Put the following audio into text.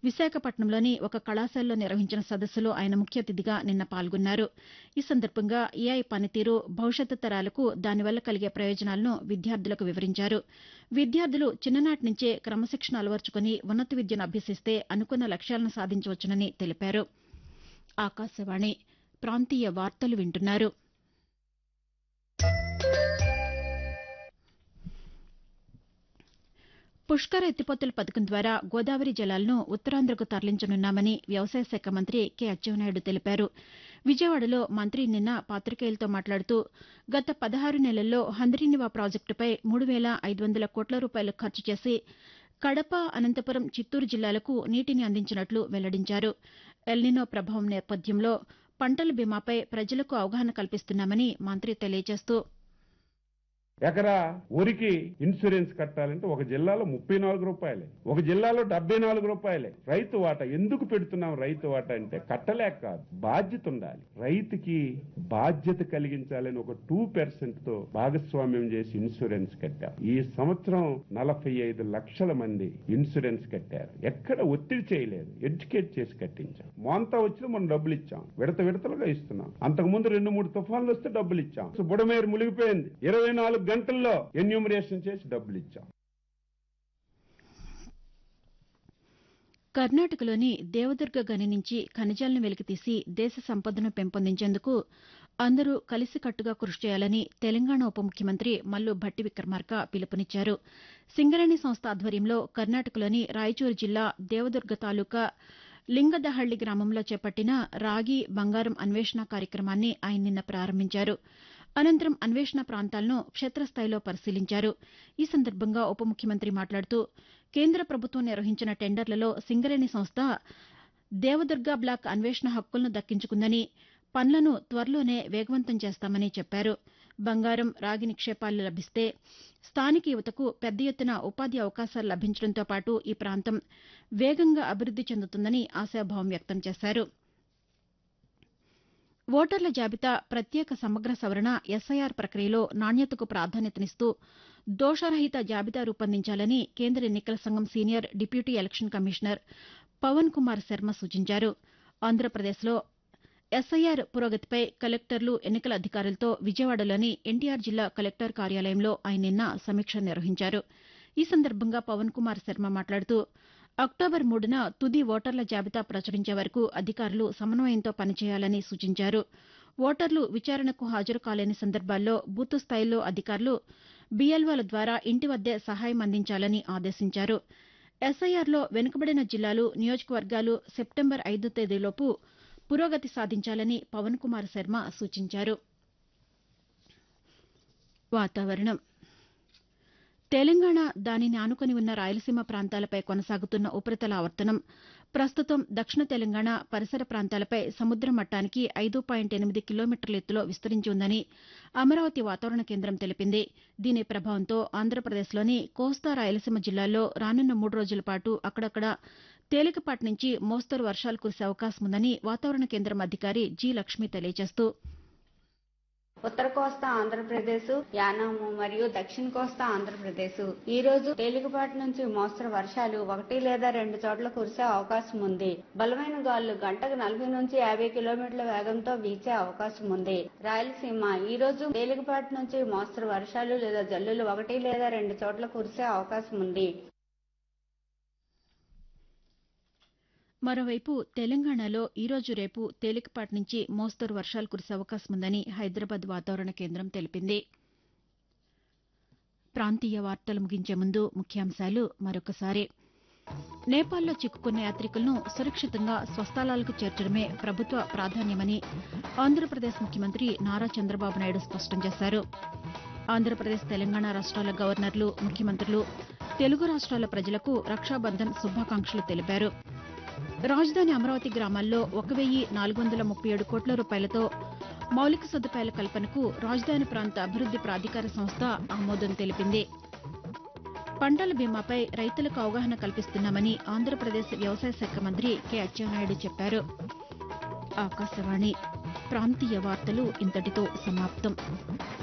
విశాఖపట్నంలోని ఒక కళాశాలలో నిర్వహించిన సదస్సులో ఆయన ముఖ్య అతిథిగా నిన్న పాల్గొన్నారు ఈ సందర్భంగా ఏఐ పనితీరు భవిష్యత్తు తరాలకు దానివల్ల కలిగే ప్రయోజనాలను విద్యార్థులకు వివరించారు విద్యార్థులు చిన్ననాటి నుంచే క్రమశిక్షణ అలవర్చుకుని ఉన్నత విద్యను అభ్యసిస్తే అనుకున్న లక్ష్యాలను సాధించవచ్చునని తెలిపారు ఆకాశవాణి ప్రాంతీయ వార్తలు వింటున్నారు పుష్కర ఎత్తిపోతల పథకం ద్వారా గోదావరి జలాలను ఉత్తరాంధ్రకు తరలించనున్నామని వ్యవసాయ శాఖ మంత్రి కె అచ్చెన్నాయుడు తెలిపారు విజయవాడలో మంత్రి నిన్న పాతికేయులతో మాట్లాడుతూ గత పదహారు నెలల్లో హంద్రీనివా ప్రాజెక్టుపై మూడు వేల ఐదు వందల కోట్ల రూపాయలు ఖర్చు చేసి కడప అనంతపురం చిత్తూరు జిల్లాలకు నీటిని అందించినట్లు వెల్లడించారు ఎల్నినో ప్రభావం నేపథ్యంలో పంటల బీమాపై ప్రజలకు అవగాహన కల్పిస్తున్నామని మంత్రి తెలియజేస్తూ ఎకరా వరికి ఇన్సూరెన్స్ కట్టాలంటే ఒక జిల్లాలో ముప్పై నాలుగు రూపాయలే ఒక జిల్లాలో డెబ్బై నాలుగు రూపాయలే రైతు వాటా ఎందుకు పెడుతున్నాం రైతు వాటా అంటే కట్టలేక కాదు బాధ్యత ఉండాలి రైతుకి బాధ్యత కలిగించాలని ఒక టూ పర్సెంట్ తో భాగస్వామ్యం చేసి ఇన్సూరెన్స్ కట్టాం ఈ సంవత్సరం నలభై ఐదు లక్షల మంది ఇన్సూరెన్స్ కట్టారు ఎక్కడ ఒత్తిడి చేయలేదు ఎడ్యుకేట్ చేసి కట్టించాం మోంతా వచ్చిన మనం డబ్బులు ఇచ్చాం విడత విడతలుగా ఇస్తున్నాం అంతకు ముందు రెండు మూడు తుఫాన్లు వస్తే డబ్బులు ఇచ్చాం బుడమేరు మునిగిపోయింది ఇరవై నాలుగు గంటల్లో ఎన్యూమరేషన్ చేసి డబ్బులు ఇచ్చాం కర్ణాటకలోని దేవదుర్గ గని నుంచి ఖనిజాలను వెలికితీసి దేశ సంపదను పెంపొందించేందుకు అందరూ కలిసికట్టుగా కృషి చేయాలని తెలంగాణ ఉప ముఖ్యమంత్రి మల్లు భట్టి విక్రమార్క పిలుపునిచ్చారు సింగరేణి సంస్థ ఆధ్వర్యంలో కర్ణాటకలోని రాయచూరు జిల్లా దేవదుర్గ తాలూకా లింగదహళ్లి గ్రామంలో చేపట్టిన రాగి బంగారం అన్వేషణ కార్యక్రమాన్ని ఆయన నిన్న ప్రారంభించారు అనంతరం అన్వేషణ ప్రాంతాలను క్షేత్రస్థాయిలో పరిశీలించారు ఈ సందర్భంగా ఉప ముఖ్యమంత్రి మాట్లాడుతూ కేంద్ర ప్రభుత్వం నిర్వహించిన టెండర్లలో సింగరేణి సంస్థ దేవదుర్గ బ్లాక్ అన్వేషణ హక్కులను దక్కించుకుందని పనులను త్వరలోనే వేగవంతం చేస్తామని చెప్పారు బంగారం రాగి నిక్షేపాలు లభిస్తే స్థానిక యువతకు పెద్ద ఎత్తున ఉపాధి అవకాశాలు లభించడంతో పాటు ఈ ప్రాంతం వేగంగా అభివృద్ది చెందుతుందని ఆశాభావం వ్యక్తం చేశారు ఓటర్ల జాబితా ప్రత్యేక సమగ్ర సవరణ ఎస్ఐఆర్ ప్రక్రియలో నాణ్యతకు ప్రాధాన్యతనిస్తూ దోషరహిత జాబితా రూపొందించాలని కేంద్ర ఎన్నికల సంఘం senior deputy election commissioner Pawan Kumar Sharma సూచించారు ఆంధ్రప్రదేశ్లో ఎస్ఐఆర్ పురోగతిపై కలెక్టర్లు ఎన్నికల అధికారులతో విజయవాడలోని ఎన్టీఆర్ జిల్లా కలెక్టర్ కార్యాలయంలో ఆయన నిన్న సమీక్ష నిర్వహించారు ఈ సందర్భంగా పవన్ కుమార్ శర్మ మాట్లాడుతూ అక్టోబర్ మూడున తుది ఓటర్ల జాబితా ప్రచురించే వరకు అధికారులు సమన్వయంతో పనిచేయాలని సూచించారు ఓటర్లు విచారణకు హాజరు కాలేని సందర్భాల్లో బూత్ స్థాయిలో అధికారులు బీఎల్ఓల ద్వారా ఇంటి వద్దే సహాయం అందించాలని ఆదేశించారు ఎస్ఐఆర్లో వెనుకబడిన జిల్లాలు నియోజకవర్గాలు సెప్టెంబర్ ఐదో తేదీలోపు పురోగతి సాధించాలని పవన్ కుమార్ శర్మ సూచించారు వాతావరణం తెలంగాణ దానిని ఆనుకుని ఉన్న రాయలసీమ ప్రాంతాలపై కొనసాగుతున్న ఉపరితల ఆవర్తనం ప్రస్తుతం దక్షిణ తెలంగాణ పరిసర ప్రాంతాలపై సముద్ర మట్టానికి ఐదు పాయింట్ ఎనిమిది కిలోమీటర్ల ఎత్తులో విస్తరించి ఉందని అమరావతి వాతావరణ కేంద్రం తెలిపింది దీని ప్రభావంతో ఆంధ్రప్రదేశ్లోని కోస్తా రాయలసీమ జిల్లాల్లో రానున్న మూడు రోజుల పాటు అక్కడక్కడ తేలికపాటి నుంచి మోస్తరు వర్షాలు కురిసే అవకాశం ఉందని వాతావరణ కేంద్రం అధికారి జి లక్ష్మి తెలియజేస్తూ ఉత్తర కోస్తా ఆంధ్రప్రదేశ్ యానాము మరియు దక్షిణ కోస్తా ఆంధ్రప్రదేశ్ ఈ రోజు తేలికపాటి నుంచి మోస్తరు వర్షాలు ఒకటి లేదా రెండు చోట్ల కురిసే అవకాశం ఉంది బలమైన గాలులు గంటకు నలభై నుంచి యాభై కిలోమీటర్ల వేగంతో వీచే అవకాశం ఉంది రాయలసీమ ఈ రోజు తేలికపాటి నుంచి మోస్తరు వర్షాలు లేదా జల్లులు ఒకటి లేదా రెండు చోట్ల కురిసే అవకాశం ఉంది మరోవైపు తెలంగాణలో ఈరోజు రేపు తేలికపాటి నుంచి మోస్తరు వర్షాలు కురిసే అవకాశం ఉందని హైదరాబాద్ వాతావరణ కేంద్రం తెలిపింది ప్రాంతీయ వార్తలు ముగించే ముందు ముఖ్యాంశాలు మరొకసారి నేపాల్లో చిక్కుకున్న యాత్రికులను సురక్షితంగా స్వస్థలాలకు చేర్చడమే ప్రభుత్వ ప్రాధాన్యమని ఆంధ్రప్రదేశ్ ముఖ్యమంత్రి నారా చంద్రబాబు నాయుడు స్పష్టం చేశారు ఆంధ్రప్రదేశ్ తెలంగాణ రాష్ట్రాల గవర్నర్లు ముఖ్యమంత్రులు తెలుగు రాష్ట్రాల ప్రజలకు రక్షాబంధన్ శుభాకాంక్షలు తెలిపారు రాజధాని అమరావతి గ్రామాల్లో ఒక వెయ్యి నాలుగు వందల ముప్పై ఏడు కోట్ల రూపాయలతో మౌలిక సదుపాయాల కల్పనకు రాజధాని ప్రాంత అభివృద్ది ప్రాధికార సంస్థ ఆమోదం తెలిపింది పంటల బీమాపై రైతులకు అవగాహన కల్పిస్తున్నామని ఆంధ్రప్రదేశ్ వ్యవసాయ శాఖ మంత్రి కె అచ్చెన్నాయుడు చెప్పారు ఆకాశవాణి ప్రాంతీయ వార్తలు ఇంతటితో సమాప్తం